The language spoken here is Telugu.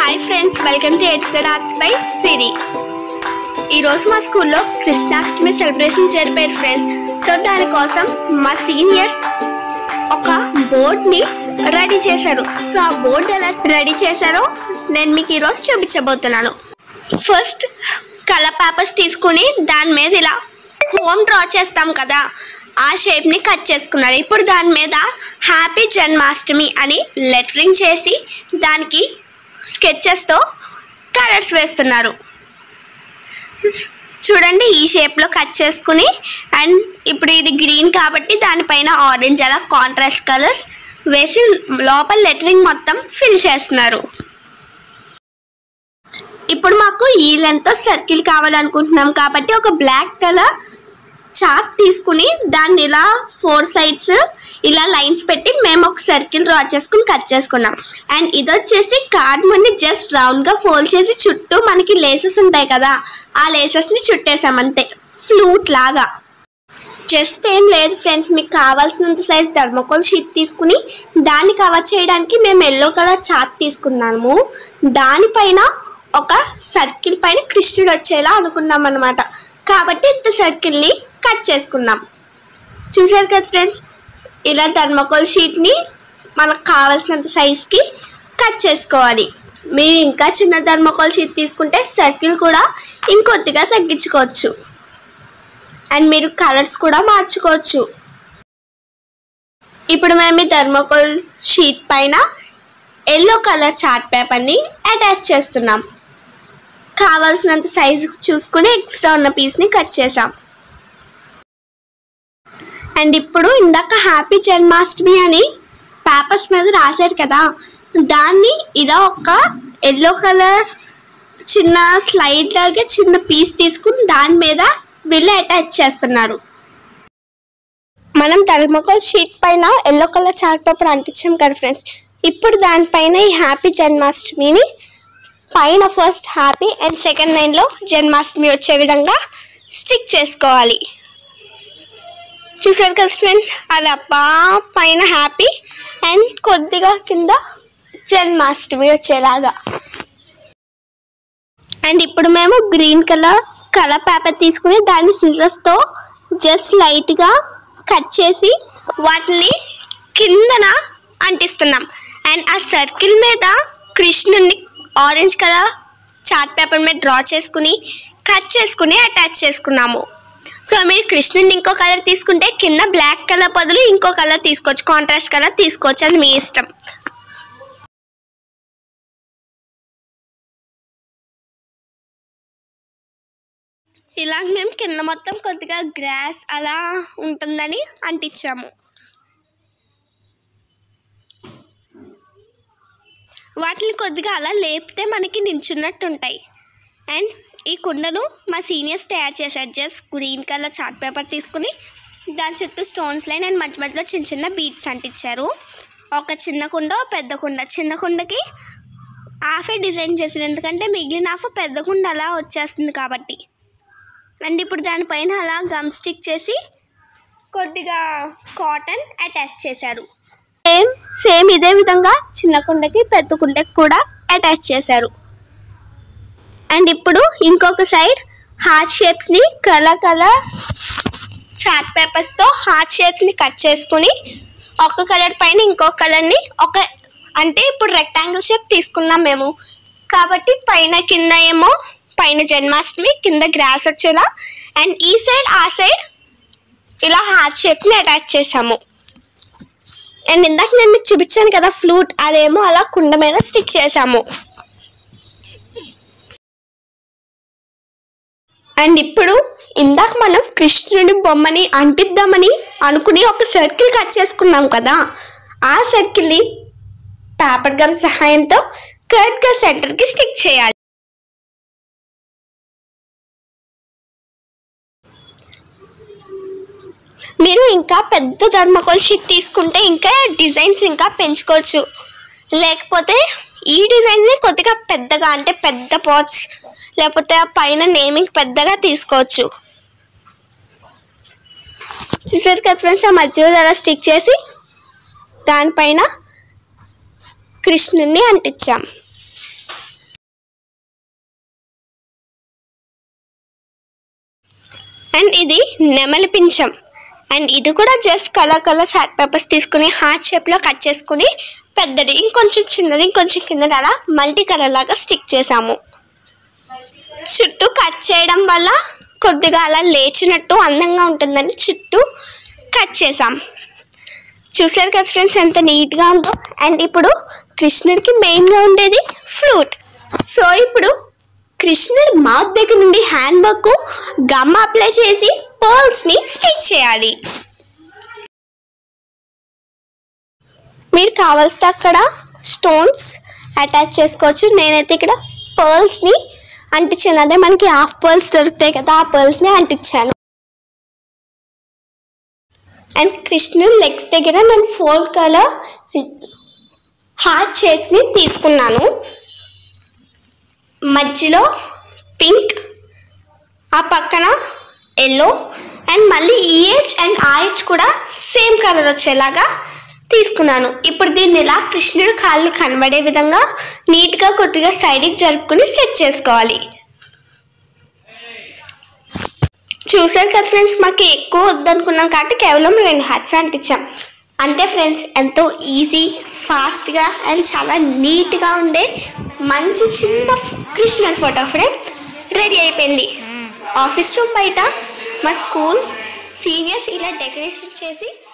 హాయ్ ఫ్రెండ్స్ వెల్కమ్ టు ఎడ్సెడ్ ఆర్ట్స్ బై సిరి ఈరోజు మా స్కూల్లో కృష్ణాష్టమి సెలబ్రేషన్ జరిపారు ఫ్రెండ్స్ సో దానికోసం మా సీనియర్స్ ఒక బోర్డ్ని రెడీ చేశారు సో ఆ బోర్డు ఎలా రెడీ చేశారో నేను మీకు ఈరోజు చూపించబోతున్నాను ఫస్ట్ కలర్ పేపర్స్ తీసుకుని దాని మీద ఇలా హోమ్ డ్రా చేస్తాం కదా ఆ షేప్ని కట్ చేసుకున్నారు ఇప్పుడు దాని మీద హ్యాపీ జన్మాష్టమి అని లెటరింగ్ చేసి దానికి స్కెచెస్తో కలర్స్ వేస్తున్నారు చూడండి ఈ షేప్లో కట్ చేసుకుని అండ్ ఇప్పుడు ఇది గ్రీన్ కాబట్టి దానిపైన ఆరెంజ్ అలా కాంట్రాస్ట్ కలర్స్ వేసి లోపల లెటరింగ్ మొత్తం ఫిల్ చేస్తున్నారు ఇప్పుడు మాకు ఈ లెంత్తో సర్కిల్ కావాలనుకుంటున్నాం కాబట్టి ఒక బ్లాక్ కలర్ చార్ట్ తీసుకుని దాన్ని ఇలా ఫోర్ సైడ్స్ ఇలా లైన్స్ పెట్టి మేము ఒక సర్కిల్ డ్రా చేసుకుని కట్ చేసుకున్నాం అండ్ ఇది వచ్చేసి కార్డ్ ముందు జస్ట్ రౌండ్గా ఫోల్డ్ చేసి చుట్టూ మనకి లేసెస్ ఉంటాయి కదా ఆ లేసెస్ని చుట్టేసాం అంతే ఫ్లూట్ లాగా జస్ట్ ఏం లేదు ఫ్రెండ్స్ మీకు కావాల్సినంత సైజ్ థర్మోకోల్ షీట్ తీసుకుని దాన్ని కవర్ చేయడానికి మేము ఎల్లో కలర్ చార్ట్ తీసుకున్నాము దానిపైన ఒక సర్కిల్ పైన కృష్ణుడు వచ్చేలా అనుకున్నాం అనమాట కాబట్టి ఇంత సర్కిల్ని కట్ చేసుకున్నాం చూసారు కదా ఫ్రెండ్స్ ఇలా థర్మోకోల్ షీట్ని మనకు కావాల్సినంత సైజ్కి కట్ చేసుకోవాలి మీరు ఇంకా చిన్న థర్మోకోల్ షీట్ తీసుకుంటే సర్కిల్ కూడా ఇంకొద్దిగా తగ్గించుకోవచ్చు అండ్ మీరు కలర్స్ కూడా మార్చుకోవచ్చు ఇప్పుడు మేము ఈ థర్మోకోల్ షీట్ పైన ఎల్లో కలర్ చార్ట్ పేపర్ని అటాచ్ చేస్తున్నాం కావాల్సినంత సైజు చూసుకుని ఎక్స్ట్రా ఉన్న పీస్ని కట్ చేసాం అండ్ ఇప్పుడు ఇందాక హ్యాపీ జన్మాష్టమి అని పేపర్స్ మీద రాశారు కదా దాన్ని ఇలా ఒక ఎల్లో కలర్ చిన్న స్లైడ్ లాగా చిన్న పీస్ తీసుకుని దాని మీద వీళ్ళు అటాచ్ చేస్తున్నారు మనం థర్మోకోల్ షీట్ పైన ఎల్లో కలర్ చార్ట్ పేపర్ అంటించాం కదా ఫ్రెండ్స్ ఇప్పుడు దానిపైన ఈ హ్యాపీ జన్మాష్టమిని పైన ఫస్ట్ హ్యాపీ అండ్ సెకండ్ లైన్లో జన్మాష్టమి వచ్చే విధంగా స్టిక్ చేసుకోవాలి చూసారు కదా ఫ్రెండ్స్ అలా బా పైన హ్యాపీ అండ్ కొద్దిగా కింద జన్మాష్టమి వచ్చేలాగా అండ్ ఇప్పుడు మేము గ్రీన్ కలర్ కలర్ పేపర్ తీసుకుని దాన్ని సిజర్స్తో జస్ట్ లైట్గా కట్ చేసి వాటిని కిందన అంటిస్తున్నాం అండ్ ఆ సర్కిల్ మీద కృష్ణుని ఆరెంజ్ కలర్ చార్ట్ పేపర్ మీద డ్రా చేసుకుని కట్ చేసుకుని అటాచ్ చేసుకున్నాము సో మీరు కృష్ణుని ఇంకో కలర్ తీసుకుంటే కింద బ్లాక్ కలర్ బదులు ఇంకో కలర్ తీసుకోవచ్చు కాంట్రాస్ట్ కలర్ తీసుకోవచ్చు అది మీ ఇష్టం ఇలా మేము కింద మొత్తం కొద్దిగా గ్రాస్ అలా ఉంటుందని అంటించాము వాటిని కొద్దిగా అలా లేపితే మనకి నించున్నట్టు ఉంటాయి అండ్ ఈ కుండను మా సీనియర్స్ తయారు చేశారు just green colour chart paper తీసుకుని దాని చుట్టూ స్టోన్స్ లైన్ అండ్ మధ్య మధ్యలో చిన్న చిన్న బీట్స్ అంటించారు ఒక చిన్న కుండ ఒక పెద్ద కుండ చిన్న కుండకి హాఫే డిజైన్ చేసింది ఎందుకంటే మిగిలిన హాఫ్ పెద్ద కుండ అలా వచ్చేస్తుంది కాబట్టి అండ్ ఇప్పుడు దానిపైన అలా గమ్ స్టిక్ చేసి కొద్దిగా కాటన్ అటాచ్ చేశారు సేమ్ సేమ్ ఇదే విధంగా చిన్న కుండకి పెద్ద కుండకి కూడా అటాచ్ చేశారు అండ్ ఇప్పుడు ఇంకొక సైడ్ హార్ట్ షేప్స్ని కలర్ కలర్ చార్ట్ పేపర్స్తో హార్ట్ షేప్స్ని కట్ చేసుకుని ఒక కలర్ పైన ఇంకొక కలర్ని ఒక అంటే ఇప్పుడు రెక్టాంగిల్ షేప్ తీసుకున్నాం మేము కాబట్టి పైన కింద ఏమో పైన జన్మాష్టమి కింద గ్రాస్ వచ్చేలా అండ్ ఈ సైడ్ ఆ సైడ్ ఇలా హార్ట్ షేప్స్ని అటాచ్ చేసాము అండ్ ఇందాక నేను మీకు చూపించాను కదా ఫ్లూట్ అదేమో అలా కుండ మీద స్టిక్ చేసాము అండ్ ఇప్పుడు ఇందాక మనం కృష్ణుడి బొమ్మని అంటిద్దామని అనుకుని ఒక సర్కిల్ కట్ చేసుకున్నాం కదా ఆ సర్కిల్ని పేపర్ గమ్ సహాయంతో కరెక్ట్గా సెంటర్కి స్టిక్ చేయాలి మీరు ఇంకా పెద్ద థర్మకోల్ షీట్ తీసుకుంటే ఇంకా డిజైన్స్ ఇంకా పెంచుకోవచ్చు లేకపోతే ఈ డిజైన్ని కొద్దిగా పెద్దగా అంటే పెద్ద పాట్స్ లేకపోతే ఆ పైన నేమింగ్ పెద్దగా తీసుకోవచ్చు చూసారు కదా ఫ్రెండ్స్ ఆ మధ్యలో అలా స్టిక్ చేసి దానిపైన కృష్ణుని అంటించాం అండ్ ఇది నెమలి పింఛం అండ్ ఇది కూడా just colour colour chart papers తీసుకుని హార్ట్ షేప్లో కట్ చేసుకుని పెద్దది ఇంకొంచెం చిన్నది ఇంకొంచెం కిందది అలా మల్టీ కలర్ లాగా స్టిక్ చేసాము చుట్టూ కట్ చేయడం వల్ల కొద్దిగా అలా లేచినట్టు అందంగా ఉంటుందని చుట్టూ కట్ చేసాం చూసారు కదా ఫ్రెండ్స్ ఎంత నీట్గా ఉందో అండ్ ఇప్పుడు కృష్ణుడికి మెయిన్గా ఉండేది ఫ్లూట్ సో ఇప్పుడు కృష్ణుడి మౌత్ దగ్గర నుండి హ్యాండ్ వర్క్ గమ్ అప్లై చేసి పర్ల్స్ని స్టిక్ చేయాలి మీరు కావాల్సిన అక్కడ స్టోన్స్ అటాచ్ చేసుకోవచ్చు నేనైతే ఇక్కడ పర్ల్స్ని అంటించాను అదే మనకి హాఫ్ పర్ల్స్ దొరుకుతాయి కదా ఆ పర్ల్స్ని అంటించాను అండ్ కృష్ణుడు లెగ్స్ దగ్గర నేను ఫోర్ కలర్ హార్ట్ షేప్స్ని తీసుకున్నాను మధ్యలో పింక్ ఆ పక్కన ఎల్లో అండ్ మళ్ళీ ఈ ఏజ్ అండ్ ఆ ఏజ్ కూడా సేమ్ కలర్ వచ్చేలాగా తీసుకున్నాను ఇప్పుడు దీన్ని ఇలా కృష్ణుడు కాళ్ళు కనబడే విధంగా నీట్గా కొద్దిగా సైడ్కి జరుపుకుని సెట్ చేసుకోవాలి చూసారు కదా ఫ్రెండ్స్ మాకు ఎక్కువ వద్దనుకున్నాం కాబట్టి కేవలం రెండు హ్యాట్స్ అంటించాం అంతే ఫ్రెండ్స్ ఎంతో ఈజీ ఫాస్ట్గా అండ్ చాలా నీట్గా ఉండే మంచి చిన్న కృష్ణుడి ఫోటో ఫ్రేమ్ రెడీ అయిపోయింది ఆఫీస్ రూమ్ బయట మా స్కూల్ సీనియర్స్ ఇలా డెకరేషన్ చేసి